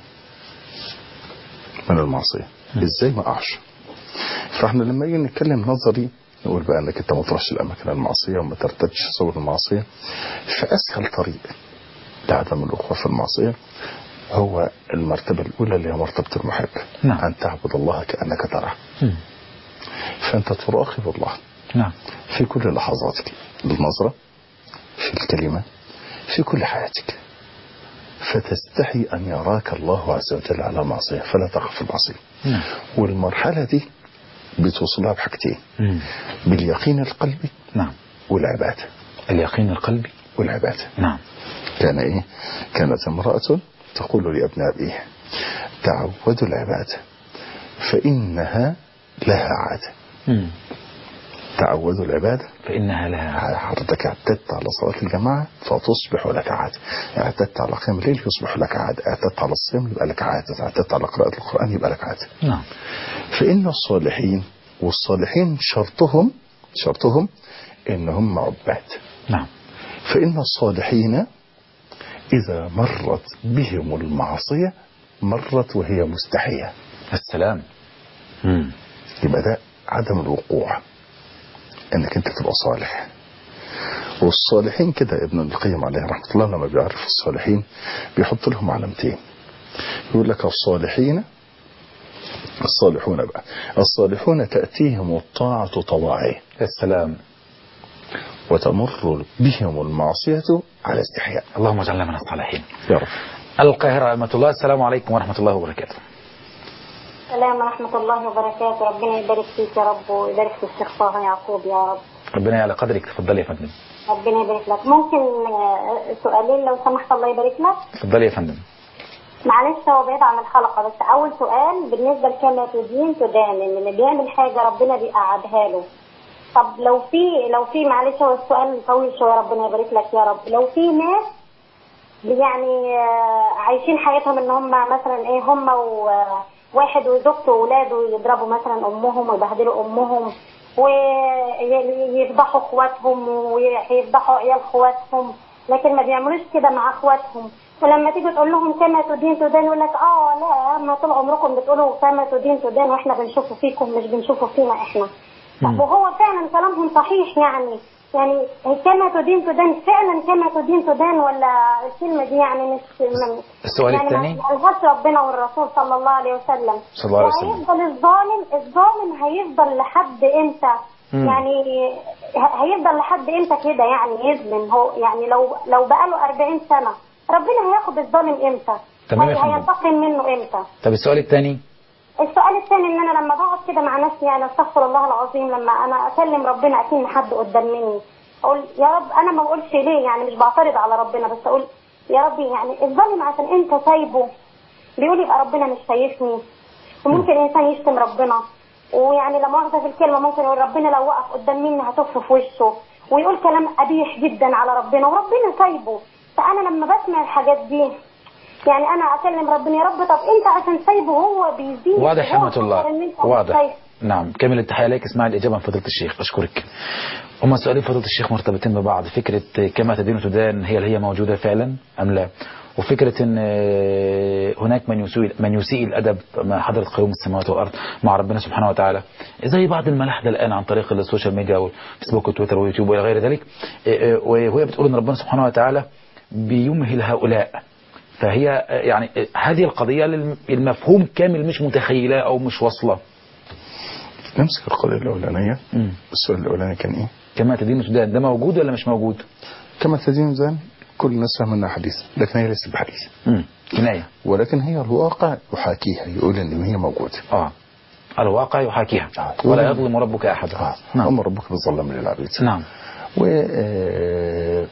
من المعصية ازاي ما اقعش فاحنا لما نيجي نتكلم نظري نقول بقى انك انت ما تروحش الاماكن المعصية وما ترتدش سبل المعصية فاسهل طريق لعدم الوقوع في المعصية هو المرتبة الأولى اللي هي مرتبة المحبة نعم. أن تعبد الله كأنك تراه مم. فأنت تراقب الله نعم في كل لحظاتك بالنظرة في الكلمة في كل حياتك فتستحي أن يراك الله عز وجل على معصية فلا تقع في المعصية نعم والمرحلة دي بتوصلها بحاجتين مم. باليقين القلبي نعم والعبادة اليقين القلبي والعبادة نعم كان إيه كانت امرأة تقول لأبنائها تعودوا العبادة فإنها لها عادة مم. تعودوا العبادة فإنها لها حضرتك اعتدت على صلاة الجماعة فتصبح لك عادة اعتدت على قيام الليل يصبح لك عادة اعتدت على الصيام يبقى لك عادة اعتدت على قراءة القرآن يبقى لك عادة نعم فإن الصالحين والصالحين شرطهم شرطهم إن هم عباد نعم فإن الصالحين إذا مرت بهم المعصية مرت وهي مستحية السلام مم. يبقى ده عدم الوقوع انك انت تبقى صالح والصالحين كده ابن القيم عليه رحمه الله لما بيعرف الصالحين بيحط لهم علامتين يقول لك الصالحين الصالحون بقى الصالحون تأتيهم الطاعة طواعية السلام وتمر بهم المعصية على استحياء اللهم اجعلنا من الصالحين يا رب القاهرة أمة الله السلام عليكم ورحمة الله وبركاته السلام ورحمة الله وبركاته ربنا يبارك فيك يا رب ويبارك في الشيخ طه يعقوب يا رب ربنا يعلى قدرك تفضلي يا فندم ربنا يبارك لك ممكن آه، سؤالين لو سمحت الله يبارك لك تفضلي يا فندم معلش هو بعيد عن الحلقة بس أول سؤال بالنسبة لكما تدين تدان إن اللي بيعمل حاجة ربنا بيقعدها له طب لو في لو في معلش هو السؤال طويل شوية ربنا يبارك لك يا رب لو في ناس يعني آه، عايشين حياتهم ان هم مثلا ايه هم وواحد وزوجته واولاده يضربوا مثلا امهم ويبهدلوا امهم ويفضحوا اخواتهم ويفضحوا عيال اخواتهم لكن ما بيعملوش كده مع اخواتهم ولما تيجي تقول لهم كما تدين تدان يقول لك اه لا ما طول عمركم بتقولوا كما تدين تدان واحنا بنشوفه فيكم مش بنشوفه فينا احنا طب وهو فعلا كلامهم صحيح يعني يعني كما تدين تدان فعلا كما تدين تدان ولا الكلمة دي يعني مش من السؤال يعني الثاني ما قالهاش ربنا والرسول صلى الله عليه وسلم صلى الله عليه وسلم. وهيفضل الظالم الظالم هيفضل لحد امتى مم. يعني ه- هيفضل لحد امتى كده يعني يظلم هو يعني لو لو بقاله 40 سنة ربنا هياخد الظالم امتى تمام يا هي- فندم. هينتقم منه امتى طب السؤال الثاني السؤال الثاني ان انا لما بقعد كده مع نفسي يعني استغفر الله العظيم لما انا اكلم ربنا اكن حد قدام مني اقول يا رب انا ما بقولش ليه يعني مش بعترض على ربنا بس اقول يا ربي يعني الظالم عشان انت سايبه بيقول يبقى ربنا مش شايفني وممكن انسان يشتم ربنا ويعني لما مؤاخذة في الكلمة ممكن يقول ربنا لو وقف قدام مني هتف في وشه ويقول كلام قبيح جدا على ربنا وربنا سايبه فانا لما بسمع الحاجات دي يعني انا اكلم ربنا يا رب طب انت عشان سايبه هو بيزيد واضح هو حمة الله خير إن أنت مش واضح سايبه. نعم كامل التحية لك اسمع الإجابة من فضيلة الشيخ أشكرك هما سؤالين فضيلة الشيخ مرتبطين ببعض فكرة كما تدين تدان هي اللي هي موجودة فعلا أم لا وفكرة ان آه، هناك من يسيء من يسيء الادب مع حضرة قيوم السماوات والارض مع ربنا سبحانه وتعالى زي بعض الملاحدة الان عن طريق السوشيال ميديا والفيسبوك وتويتر ويوتيوب والى غير ذلك آه، آه، وهي بتقول ان ربنا سبحانه وتعالى بيمهل هؤلاء فهي آه، يعني آه، هذه القضية للم- المفهوم كامل مش متخيلة او مش واصلة نمسك القضية الأولانية مم. السؤال الأولاني كان إيه؟ كما تدين تدان ده موجود ولا مش موجود كما تدين زان كل الناس فاهمة إنها حديث لكن هي ليست بحديث مم. كناية ولكن هي الواقع يحاكيها يقول إن هي موجودة اه الواقع يحاكيها آه. ولا يظلم ربك احدا آه. نعم أما ربك بالظلام للعبيد نعم و آه،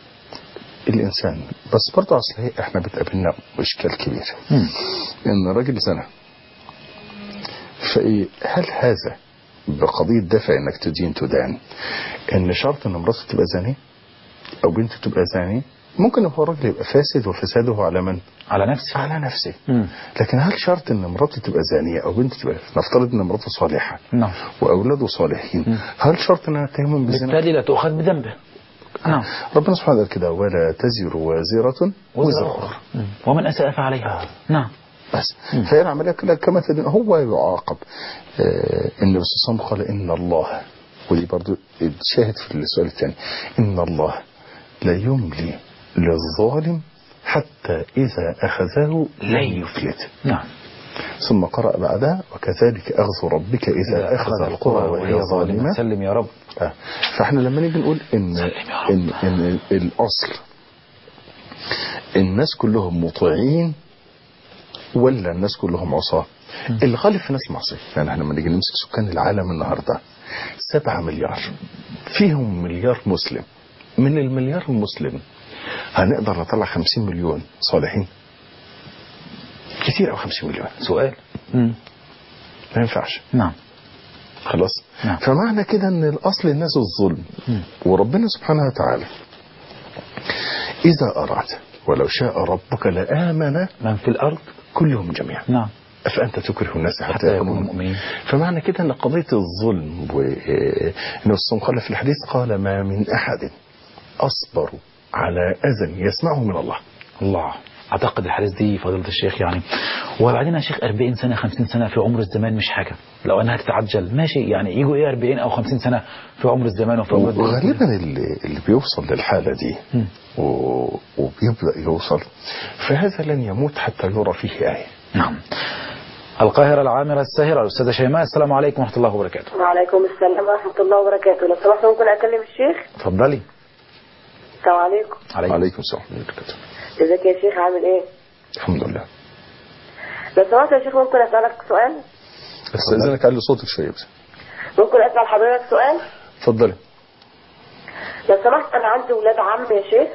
الإنسان بس برضه أصل هي إحنا بتقابلنا إشكال كبير مم. إن راجل زنا فإيه هل هذا بقضية دفع إنك تدين تدان إن شرط إن مراته تبقى زانية؟ او بنت تبقى زاني ممكن هو الراجل يبقى فاسد وفساده على من؟ على نفسي على نفسه مم. لكن هل شرط ان مراته تبقى زانيه او بنت تبقى نفترض ان مراته صالحه نعم واولاده صالحين هل شرط انها تتهمهم بالزنا؟ بالتالي لا تؤخذ بذنبه نعم ربنا سبحانه وتعالى كده ولا تزر وازره وزر اخرى مم. ومن أساء فعليها نعم بس فهي العمليه كلها كما تدين هو يعاقب آه النبي صلى الله عليه وسلم قال ان الله ودي برضو شاهد في السؤال الثاني ان الله لا يملي للظالم حتى اذا اخذه لن يفلت نعم ثم قرأ بعدها وكذلك أخذ ربك إذا أخذ القرى وهي ظالمة سلم يا رب آه. فاحنا لما نيجي نقول إن, سلم يا رب. إن, إن الأصل الناس كلهم مطيعين ولا الناس كلهم عصاة الغالب في ناس معصية يعني احنا لما نيجي نمسك سكان العالم النهاردة سبعة مليار فيهم مليار مسلم من المليار المسلم هنقدر نطلع خمسين مليون صالحين كتير أو خمسين مليون سؤال مم. ما ينفعش نعم خلاص نعم. فمعنى كده ان الاصل الناس الظلم مم. وربنا سبحانه وتعالى اذا اراد ولو شاء ربك لامن من في الأرض كلهم جميعا نعم افانت تكره الناس حتى, حتى يكونوا يكونوا مؤمنين فمعنى كده ان قضيه الظلم والنبي صلى قال في الحديث قال ما من احد اصبر على اذى يسمعه من الله الله اعتقد الحديث دي فضيلة الشيخ يعني وبعدين يا شيخ 40 سنة 50 سنة في عمر الزمان مش حاجة لو انها تتعجل ماشي يعني يجوا ايه 40 او 50 سنة في عمر الزمان وفي عمر الدنيا وغالبا اللي, اللي بيوصل للحاله دي مم. و- وبيبدا يوصل فهذا لن يموت حتى يرى فيه ايه نعم القاهرة العامرة الساهرة الأستاذة شيماء السلام عليكم ورحمة الله وبركاته وعليكم السلام ورحمة الله وبركاته لو سمحت ممكن أكلم الشيخ اتفضلي السلام عليكم عليكم عليكم السلام ورحمه الله وبركاته ازيك يا شيخ عامل ايه الحمد لله لو سمحت يا شيخ ممكن أسألك سؤال استاذنك علي صوتك شويه بس ممكن أسأل حضرتك سؤال اتفضلي لو سمحت أنا عندي ولاد عم يا شيخ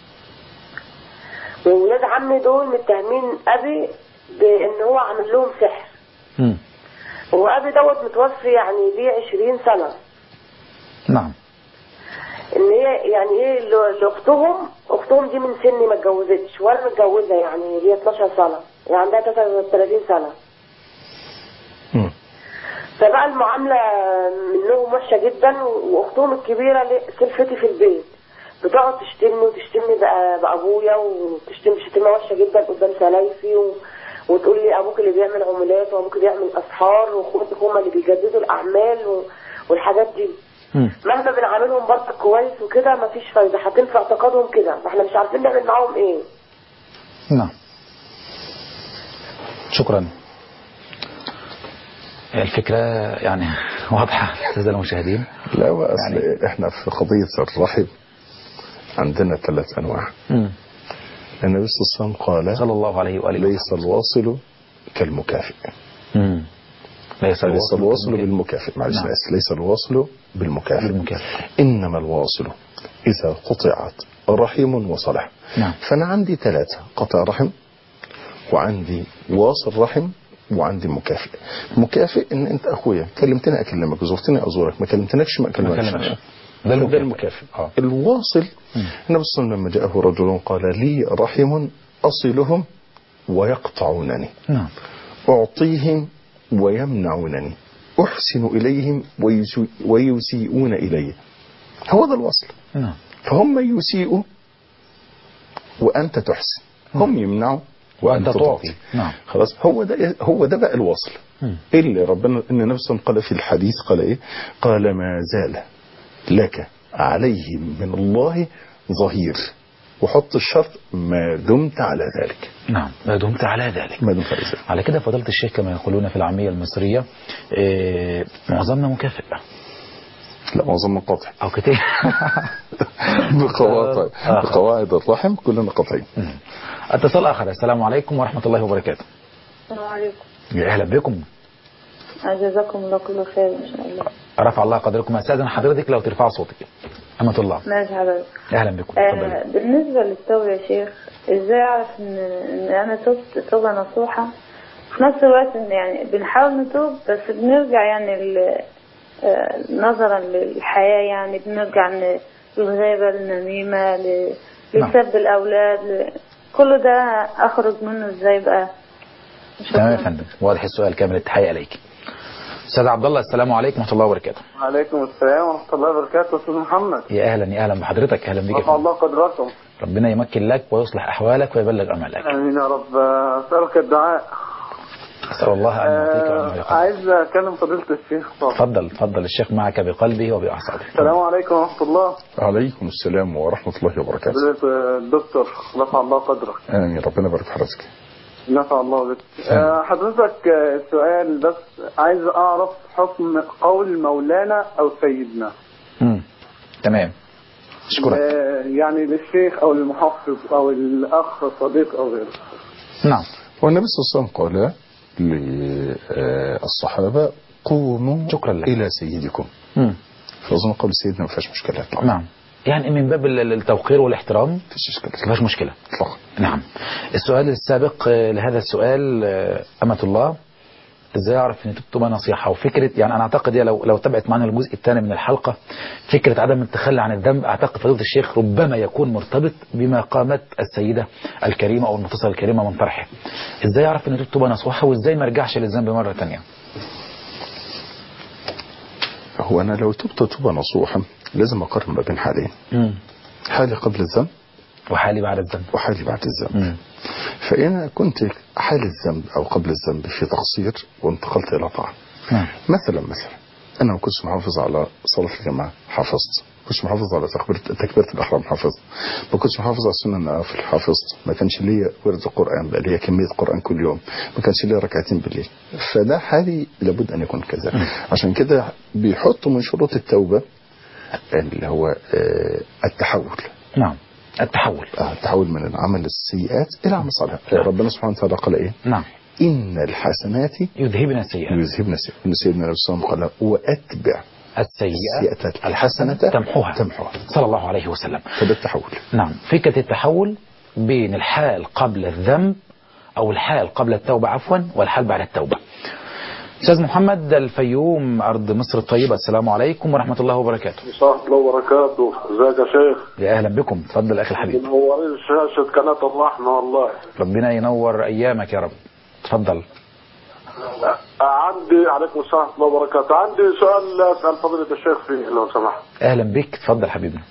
وولاد عمي دول متهمين أبي بإن هو عامل لهم سحر مم. وأبي دوت متوفي يعني ليه 20 سنة نعم ان هي يعني ايه ل- لاختهم اختهم دي من سني ما اتجوزتش ولا متجوزه يعني ليها 12 سنه يعني عندها 33 سنه مم. فبقى المعامله منهم وحشه جدا واختهم الكبيره ليه- سلفتي في البيت بتقعد تشتمني وتشتمني بقى بابويا وتشتم شتيمه وحشه جدا قدام سلايفي و... وتقول لي ابوك اللي بيعمل عمولات وابوك بيعمل اسحار واخواتك هم اللي بيجددوا الاعمال و... والحاجات دي مم. مهما بنعاملهم برضه كويس وكده مفيش فايده هتنفع اعتقادهم كده فاحنا مش عارفين نعمل معاهم ايه نعم شكرا الفكرة يعني واضحة أستاذ المشاهدين لا هو اصل يعني- يعني احنا في قضيه الرحم عندنا ثلاث انواع مم. النبي صلى الله عليه وسلم قال صلى الله عليه وآله ليس الواصل كالمكافئ مم. ليس ليس الواصل بالمكافئ. بالمكافئ معلش نعم. أنا آسف. ليس الواصل بالمكافئ بالمكافئ. انما الواصل اذا قطعت رحم وصلح نعم. فانا عندي ثلاثه قطع رحم وعندي واصل رحم وعندي مكافئ مكافئ ان انت اخويا كلمتني اكلمك زرتني ازورك ما كلمتنيش ما ما اكلمكش كلمش. ده ده المكافئ. المكافئ آه. الواصل النبي صلى الله عليه وسلم لما جاءه رجل قال لي رحم اصلهم ويقطعونني نعم أعطيهم ويمنعونني أحسن إليهم ويسو- ويسيئون إلي هو ده الوصل نعم فهم يسيئوا وأنت تحسن هم يمنعوا وأنت وأنت تعطي. تعطي نعم. خلاص هو ده هو ده بقى الوصل مم. اللي ربنا ان النبي صلى الله عليه وسلم قال في الحديث قال ايه قال ما زال لك عليهم من الله ظهير وحط الشرط ما دمت على ذلك نعم ما دمت على ذلك ما دمت على ذلك على كده فضلت الشيخ كما يقولون في العامية المصرية إيه، معظمنا مكافئ لا معظم قاطع أو كتير بقواعد آه. بقواعد الرحم كلنا قاطعين اتصال آخر السلام عليكم ورحمة الله وبركاته السلام عليكم يا أهلا بكم جزاكم الله كل خير ان شاء الله رفع الله قدركم أستاذن حضرتك لو ترفع صوتك أمة الله ماشي حضرتك أهلا بكم آه تفضلي بالنسبة للتوبة يا شيخ ازاي اعرف ان ان انا تبت توبة نصوحة في نفس الوقت ان يعني بنحاول نتوب بس بنرجع يعني ال- آه، نظرا للحياة يعني بنرجع ن- للغيبة للنميمة ل- نعم. لسب الأولاد ل... كل ده أخرج منه إزاي بقى تمام يا فندم واضح السؤال كامل التحية إليك أستاذ عبد الله السلام عليكم ورحمة الله وبركاته وعليكم السلام ورحمة الله وبركاته أستاذ محمد يا أهلا يا أهلا بحضرتك أهلا بك يا رفع فندم الله قدركم ربنا يمكن لك ويصلح أحوالك ويبلغ أمالك آمين يا رب أسألك الدعاء أسأل الله أن يعطيك وأن آه، يقبل عايز أكلم فضيلة الشيخ طبعا. تفضل تفضل الشيخ معك بقلبه وبأعصابه السلام عليكم ورحمة الله عليكم السلام ورحمة الله وبركاته فضيلة الدكتور رفع الله قدرك آمين ربنا يبارك في حضرتك نفع الله بك آه، حضرتك آه، سؤال بس عايز أعرف حكم قول مولانا أو سيدنا مم. تمام أشكرك آه، يعني للشيخ أو المحفظ أو الأخ صديق أو غيره نعم والنبي صلى الله عليه وسلم قال للصحابة قوموا شكرا لك. إلى سيدكم مم. فأظن قول سيدنا ما فيهاش مشكلة إطلاقا نعم يعني من باب ال- التوقير والاحترام ما فيش مشكلة ما فيهاش مشكلة إطلاقا نعم السؤال السابق آه، لهذا السؤال آه، أمة الله ازاي اعرف ان تبقى نصيحه وفكره يعني انا اعتقد هي لو لو تبعت معنا الجزء الثاني من الحلقه فكره عدم التخلي عن الذنب اعتقد فضيله الشيخ ربما يكون مرتبط بما قامت السيده الكريمه او المتصله الكريمه من طرحه ازاي اعرف ان تبقى نصوحه وازاي ما ارجعش للذنب مره ثانيه هو أنا لو تبت توبة نصوحا لازم أقارن ما بين حالين حالي قبل الذنب وحالي بعد الذنب وحالي بعد الذنب مم. فإن كنت حال الذنب أو قبل الذنب في تقصير وانتقلت إلى طاعة نعم مثلا مثلا أنا ما كنتش محافظ على صلاة الجماعة حافظت ما كنتش محافظ على تكبيرة تكبيرة الإحرام حافظت ما كنتش محافظ على سنن النوافل حافظت ما كانش ليا ورد قرآن بقى ليا كمية قرآن كل يوم ما كانش ليا ركعتين بالليل فده حالي لابد أن يكون كذا عشان كده بيحطوا من شروط التوبة اللي هو آه، التحول نعم التحول آه، التحول من العمل السيئات إلى عمل صالح ربنا سبحانه وتعالى قال إيه نعم إن الحسنات يذهبنا السيئات يذهبن السيئات إن سيدنا النبي صلى الله عليه وسلم قال وأتبع السيئات السيئة الحسنة تمحوها تمحوها صلى الله عليه وسلم فده التحول نعم فكرة التحول بين الحال قبل الذنب أو الحال قبل التوبة عفوا والحال بعد التوبة أستاذ محمد الفيوم أرض مصر الطيبة السلام عليكم ورحمة الله وبركاته ورحمة الله وبركاته ازيك يا شيخ يا أهلا بكم تفضل أخي الحبيب منورين شاشة قناة الرحمة والله ربنا ينور أيامك يا رب تفضل عندي عليكم السلام ورحمة الله وبركاته عندي سؤال أسأل فضيلة الشيخ فيه لو سمحت أهلا بك تفضل حبيبنا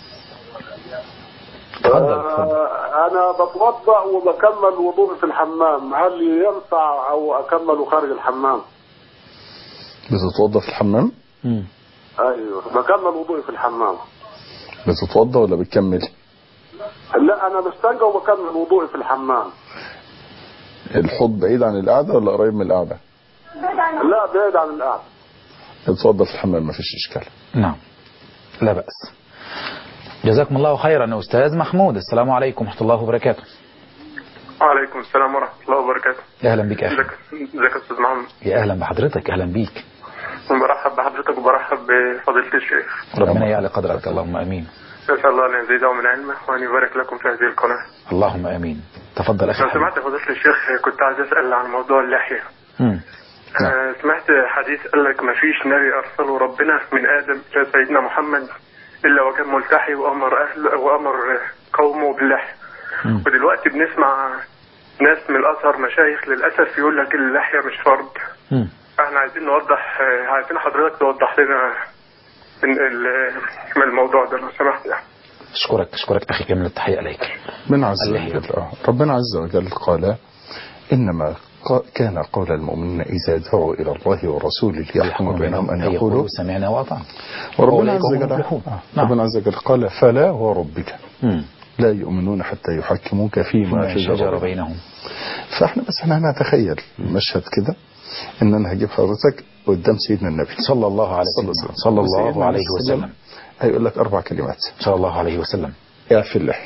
تفضل تفضل آه، أنا بتوضأ وبكمل وضوءي في الحمام هل ينفع أو أكمل خارج الحمام؟ بتتوضى في الحمام مم. أيوه بكمل وضوءي في الحمام بتتوضى ولا بتكمل لا أنا بستنجى وبكمل وضوءي في الحمام الحوض بعيد عن القعدة ولا قريب من القعدة لا بعيد عن القعدة بتتوضى في الحمام مفيش إشكال نعم لا بأس جزاكم الله خيرا يا أستاذ محمود السلام عليكم ورحمة الله وبركاته وعليكم السلام ورحمة الله وبركاته أهلا بك أخي ازيك ازيك يا استاذ محمد يا أهلا بحضرتك أهلا بيك برحب بحضرتك وبرحب بفضيلة الشيخ ربنا يعلى قدرك اللهم امين نسأل الله أن يزيده من علمه وأن يبارك لكم في هذه القناة اللهم امين تفضل اخي لو الحبيب. سمعت فضيلة الشيخ كنت عايز أسأل عن موضوع اللحية مم. آه، سمعت حديث قال لك ما فيش نبي أرسله ربنا من آدم إلى سيدنا محمد إلا وكان ملتحي وأمر أهله وأمر قومه باللحية مم. ودلوقتي بنسمع ناس من الأزهر مشايخ للأسف يقول لك اللحية مش فرض مم. احنا عايزين نوضح آه، عايزين حضرتك توضح لنا ال- ال- من الموضوع ده لو سمحت يعني اشكرك اشكرك اخي كامل التحيه عليك من عز اللحية. وجل آه. ربنا عز وجل قال إنما ق- كان قول المؤمنين إذا دعوا إلى الله ورسوله ليحكم بينهم أن يقولوا سمعنا واطعنا وربنا وأولئك عز هم وجل المفلحون. آه. نعم. ربنا عز وجل قال فلا وربك مم. لا يؤمنون حتى يحكموك فيما ما شجر شجر بينهم بينهم فاحنا بس احنا هنتخيل المشهد كده ان انا هجيب حضرتك قدام سيدنا النبي صلى الله عليه صلى وسلم الله صلى الله سيدنا عليه النبي صلى الله وسلم هيقول لك اربع كلمات صلى الله عليه وسلم اعفي اللحية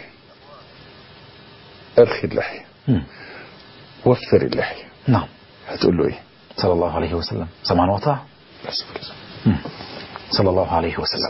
ارخي اللحية مم. وفر اللحية نعم هتقول له ايه صلى الله عليه وسلم سمعا وطاعة بس خلاص. مم. صلى الله عليه وسلم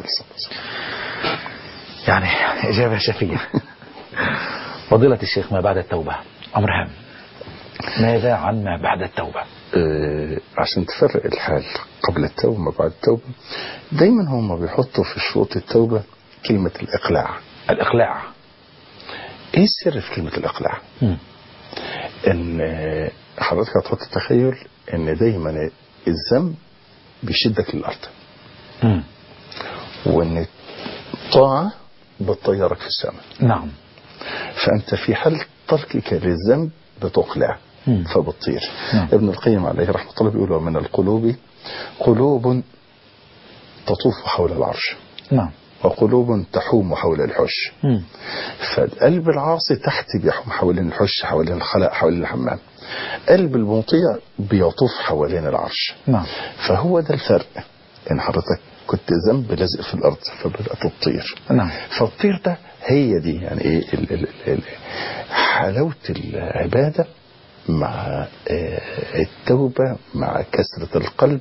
يعني إجابة شفية فضيلة الشيخ ما بعد التوبة أمر هام ماذا عن ما بعد التوبة آه، عشان تفرق الحال قبل التوبة وما بعد التوبة دايما هم بيحطوا في شروط التوبة كلمة الإقلاع الإقلاع إيه السر في كلمة الإقلاع؟ مم. إن آه، حضرتك هتحط التخيل إن دايما الذنب بيشدك للأرض مم. وإن الطاعة بتطيرك في السماء نعم فأنت في حال تركك للذنب بتقلع مم. فبتطير نعم. ابن القيم عليه رحمة الله بيقول ومن القلوب قلوب تطوف حول العرش نعم وقلوب تحوم حول الحش مم. فالقلب العاصي تحت بيحوم حوالين الحش حوالين الخلاء حوالين الحمام قلب المطيع بيطوف حوالين العرش نعم فهو ده الفرق ان حضرتك كنت ذنب لازق في الارض فبدات تطير نعم فالطير ده هي دي يعني ايه ال ال ال حلاوه العباده مع آه، التوبه مع كسره القلب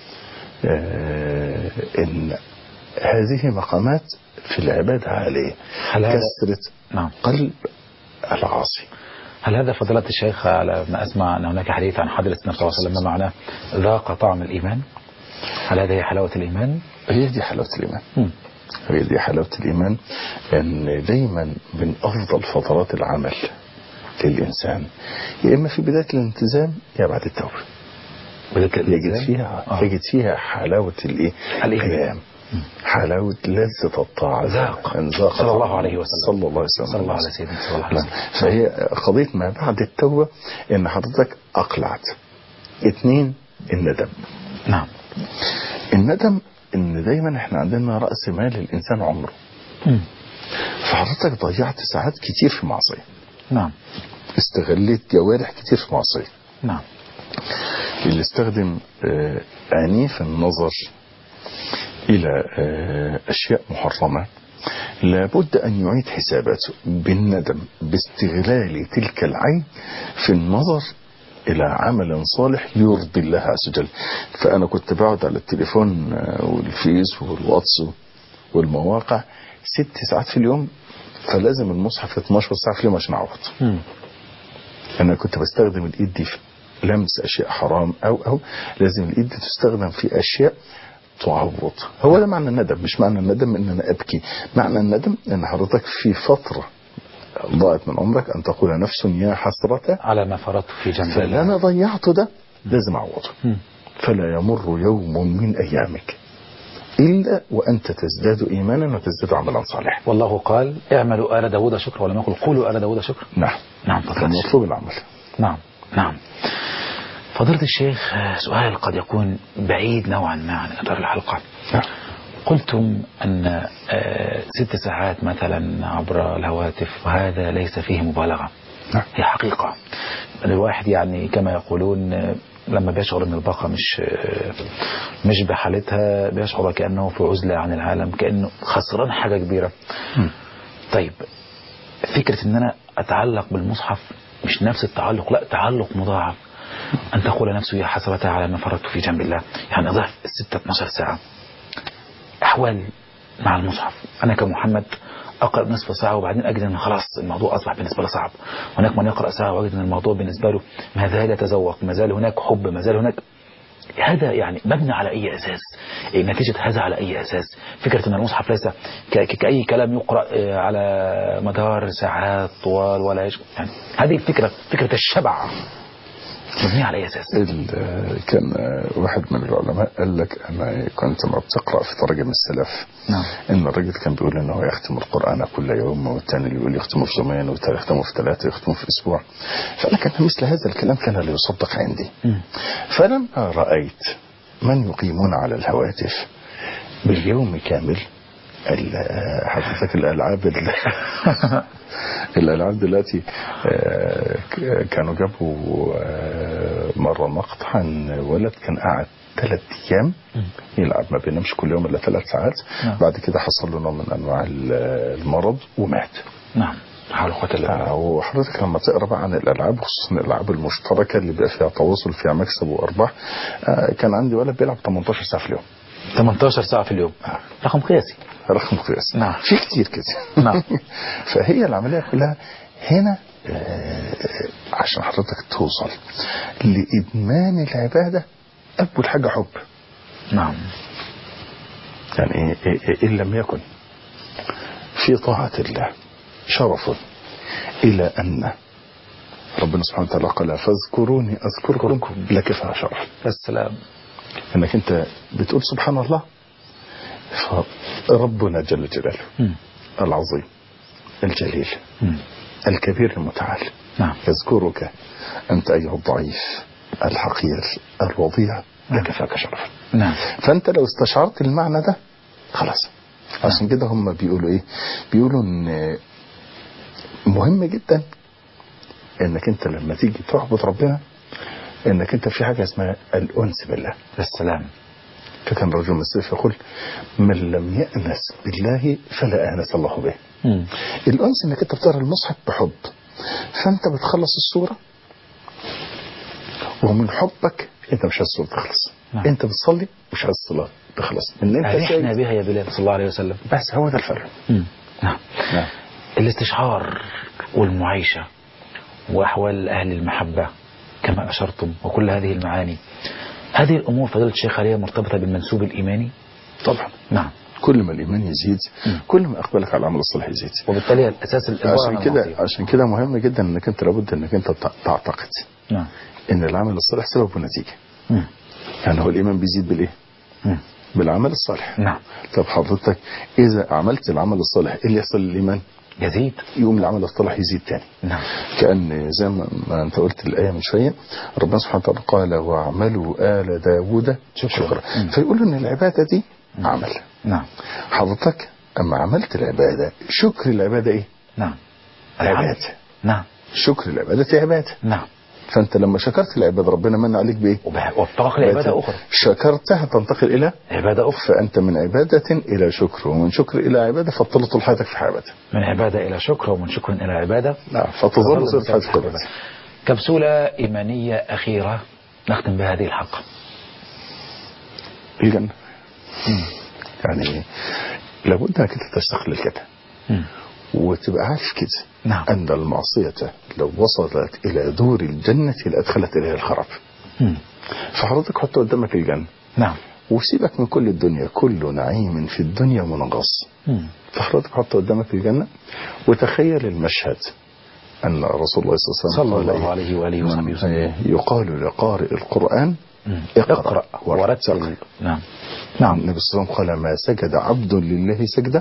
آه، ان هذه مقامات في العباده عاليه هل هذا- كسره نعم قلب العاصي هل هذا فضيلة الشيخ على ما أسمع أن هناك حديث عن حضرة النبي صلى الله عليه وسلم معناه ذاق طعم الإيمان هل هذه حلاوة الإيمان؟ هي دي حلاوه الايمان مم. هي دي حلاوة الإيمان أن دايما من أفضل فترات العمل للإنسان يا إما في بداية الالتزام يا بعد التوبة بدأت يجد الالتزام؟ فيها آه. يجد فيها حلاوة الإيه؟ الإيمان. القيام حلاوة لذة الطاعة ذاق. إن ذاق صلى الله طعم- عليه وسلم. صلى الله عليه وسلم صلى الله على سيدنا صلى الله عليه وسلم. نعم. فهي قضية ما بعد التوبة إن حضرتك أقلعت اثنين الندم نعم الندم إن دايما إحنا عندنا رأس مال الإنسان عمره مم. فحضرتك ضيعت ساعات كتير في معصية نعم استغليت جوارح كتير في معصية نعم اللي استخدم آه، عنيف النظر إلى آه، أشياء محرمة لابد أن يعيد حساباته بالندم باستغلال تلك العين في النظر إلى عمل صالح يرضي الله عز وجل فأنا كنت بقعد على التليفون آه، والفيس والواتس والمواقع ست ساعات في اليوم فلازم المصحف 12 ساعة في اليوم عشان أعوض مم. انا كنت بستخدم الايد دي في لمس اشياء حرام او او لازم الايد دي تستخدم في اشياء تعوض هو ده معنى الندم مش معنى الندم ان انا ابكي معنى الندم ان حضرتك في فتره ضاعت من عمرك ان تقول نفس يا حسرة على ما فرطت في جنب فاللي الله انا ضيعته ده لازم اعوضه مم. فلا يمر يوم من ايامك الا وانت تزداد ايمانا وتزداد عملا صالحا والله قال اعملوا آل داود شكرا ولم يقل قولوا آل داود شكرا نعم نعم فضيلة الشيخ المطلوب العمل نعم نعم فضيلة الشيخ آه، سؤال قد يكون بعيد نوعا ما عن إطار الحلقة نعم. قلتم أن آه، ست ساعات مثلا عبر الهواتف وهذا ليس فيه مبالغة نعم. هي حقيقة الواحد يعني كما يقولون آه، لما بيشعر ان الباقة مش آه، مش بحالتها بيشعر كأنه في عزلة عن العالم كأنه خسران حاجة كبيرة طيب فكرة ان انا اتعلق بالمصحف مش نفس التعلق لا تعلق مضاعف ان تقول نفسه يا حسرة على ما فرطت في جنب الله يعني ضعف الستة 12 ساعة احوال مع المصحف انا كمحمد اقرا نصف ساعه وبعدين اجد ان خلاص الموضوع اصبح بالنسبه له صعب هناك من يقرا ساعه واجد ان الموضوع بالنسبه له ما زال يتذوق ما زال هناك حب ما زال هناك هذا يعني مبني على اي اساس إيه نتيجه هذا على اي اساس فكره ان المصحف ليس ك- ك- كاي كلام يقرا آه، على مدار ساعات طوال ولا يش... يعني هذه الفكره فكره الشبع مبنيه على اي اساس ال- كان واحد من العلماء قال لك انا كنت ما بتقرا في تراجم السلف نعم ان الراجل كان بيقول ان هو يختم القران كل يوم والثاني اللي يقول يختمه في يومين والثالث يختمه في ثلاثه يختمه في اسبوع فقال لك ان مثل هذا الكلام كان لا يصدق عندي مم. فلما رايت من يقيمون على الهواتف باليوم كامل ال- حضرتك الالعاب ال- الالعاب دلوقتي آه، ك- كانوا جابوا آه، مره مقطع عن ولد كان قاعد ثلاث ايام يلعب ما بينامش كل يوم الا ثلاث ساعات نعم. بعد كده حصل له نوع من انواع ال- المرض ومات نعم حول قوة الله آه، وحضرتك لما تقرا بقى عن الالعاب خصوصا الالعاب المشتركه اللي بيبقى فيها تواصل فيها مكسب وارباح آه، كان عندي ولد بيلعب 18 ساعه في اليوم 18 ساعة في اليوم رقم قياسي رقم قياسي نعم. في كتير كده نعم. فهي العمليه كلها هنا آه، عشان حضرتك توصل لادمان العباده اول حاجه حب نعم يعني إيه- إيه- إيه ان لم يكن في طاعة الله شرف إلى أن ربنا سبحانه وتعالى قال فاذكروني أذكركم لك فيها شرف السلام انك انت بتقول سبحان الله فربنا جل جلاله مم. العظيم الجليل مم. الكبير المتعال نعم يذكرك انت ايها الضعيف الحقير الوضيع لك فاك شرف نعم فانت لو استشعرت المعنى ده خلاص عشان كده هم بيقولوا ايه بيقولوا ان مهم جدا انك انت لما تيجي تعبد ربنا انك انت في حاجه اسمها الانس بالله السلام فكان رجل من السلف يقول من لم يأنس بالله فلا أنس الله به مم. الأنس انك انت بتقرا المصحف بحب فانت بتخلص السورة ومن حبك انت مش عايز السورة تخلص نعم. انت بتصلي مش عايز الصلاة تخلص ان انت أرحنا ساجد بها يا بلال صلى الله عليه وسلم بس هو ده الفرق مم. نعم نعم الاستشعار والمعايشة وأحوال أهل المحبة كما أشرتم وكل هذه المعاني هذه الأمور فضيلة الشيخ عليها مرتبطة بالمنسوب الإيماني طبعا نعم كل ما الإيمان يزيد مم. كل ما أقبلك على العمل الصالح يزيد وبالتالي الأساس الإبارة عشان عن كده المعصية. عشان كده مهم جدا انك انت لابد انك انت تع- تعتقد نعم ان العمل الصالح سبب ونتيجة مم. يعني هو الإيمان بيزيد بالإيه؟ مم. بالعمل الصالح نعم طب حضرتك إذا عملت العمل الصالح إيه اللي يحصل للإيمان؟ يزيد يقوم العمل الصالح يزيد تاني نعم كأن زي ما ما أنت قلت الآية من شوية ربنا سبحانه وتعالى قال واعملوا آل داود شكرا. شكرا مم. فيقول إن العبادة دي عمل نعم حضرتك أما عملت العبادة شكر العبادة إيه؟ نعم عبادة نعم شكر العبادة عبادة نعم فأنت لما شكرت العبادة ربنا من عليك بإيه؟ وبه- وابتغى لعبادة أخرى شكرتها تنتقل إلى عبادة أخرى فأنت من عبادة إلى شكر ومن شكر إلى عبادة فاضطر طول حياتك في عبادة من عبادة إلى شكر ومن شكر إلى عبادة نعم فتظل صرت حياتك في عبادة كبسولة إيمانية أخيرة نختم بهذه الحلقة الجنة يعني لابد انك انت تشتغل لكده مم. وتبقى عارف كده نعم. ان المعصية لو وصلت الى دور الجنة لادخلت اليها الخراب مم. فحضرتك حط قدامك الجنة نعم وسيبك من كل الدنيا كل نعيم في الدنيا منغص مم. فحضرتك حط قدامك الجنة وتخيل المشهد أن رسول الله صلى الله عليه وسلم صلى قال الله إيه؟ عليه وآله وصحبه من- وسلم. إيه؟ يقال لقارئ القرآن مم. اقرأ ورتل ورتل نعم نعم النبي صلى الله عليه وسلم قال ما سجد عبد لله سجدة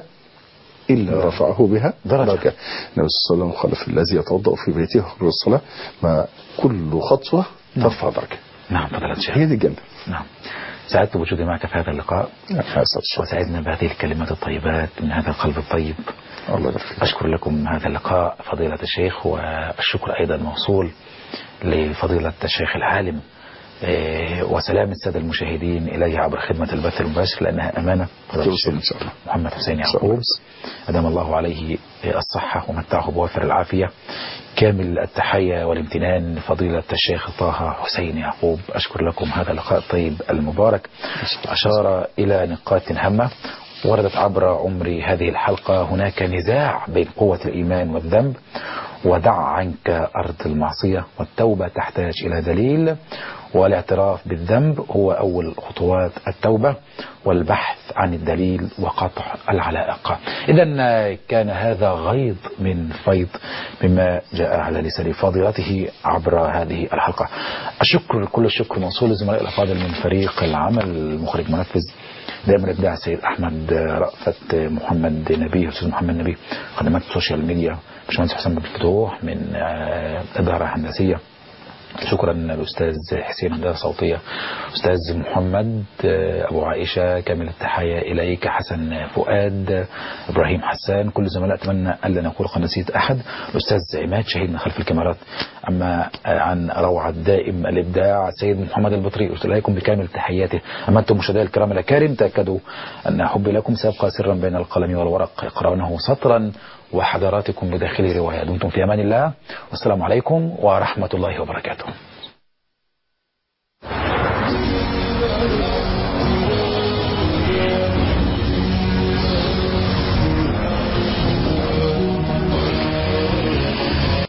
إلا رفعه بها درجة. درجة النبي صلى الله عليه وسلم قال في الذي يتوضأ في بيته يخرج الصلاة ما كل خطوة ترفع درجة نعم فضيلة الشيخ هي دي الجنة نعم سعدت بوجودي معك في هذا اللقاء أسأل الشيخ وسعدنا بهذه الكلمات الطيبات من هذا القلب الطيب الله يبارك فيك أشكر لكم هذا اللقاء فضيلة الشيخ والشكر أيضا موصول لفضيلة الشيخ العالم إيه، وسلام السادة المشاهدين إليه عبر خدمة البث المباشر لأنها أمانة فضيلة توصل الشيخ إن شاء الله محمد حسين إن شاء الله. يعقوب أدام الله عليه الصحة ومتعه بوافر العافية كامل التحية والامتنان فضيلة الشيخ طه حسين يعقوب أشكر لكم هذا اللقاء الطيب المبارك أشار إلى نقاط هامة وردت عبر عمر هذه الحلقة هناك نزاع بين قوة الإيمان والذنب ودع عنك أرض المعصية والتوبة تحتاج إلى دليل والاعتراف بالذنب هو أول خطوات التوبة والبحث عن الدليل وقطع العلائق إذا كان هذا غيض من فيض مما جاء على لسان فاضلته عبر هذه الحلقة الشكر كل الشكر موصول لزملائي الأفاضل من فريق العمل المخرج منفذ دائما الابداع السيد احمد رأفت محمد نبيه استاذ محمد نبيه خدمات السوشيال ميديا باشمهندس حسام بن فتوح من آه، اداره هندسيه شكرا الاستاذ حسين هندسه صوتيه استاذ محمد آه، ابو عائشه كامل التحيه اليك حسن فؤاد ابراهيم حسان كل الزملاء اتمنى الا نكون قد نسيت احد الاستاذ عماد شهيدنا خلف الكاميرات اما آه، عن روعه دائم الابداع السيد محمد البطري ارسل اليكم بكامل تحياته اما انتم مشاهدينا الكرام الاكارم تاكدوا ان حبي لكم سيبقى سرا بين القلم والورق اقرأونه سطرا وحضراتكم بداخله روايه دمتم في امان الله والسلام عليكم ورحمه الله وبركاته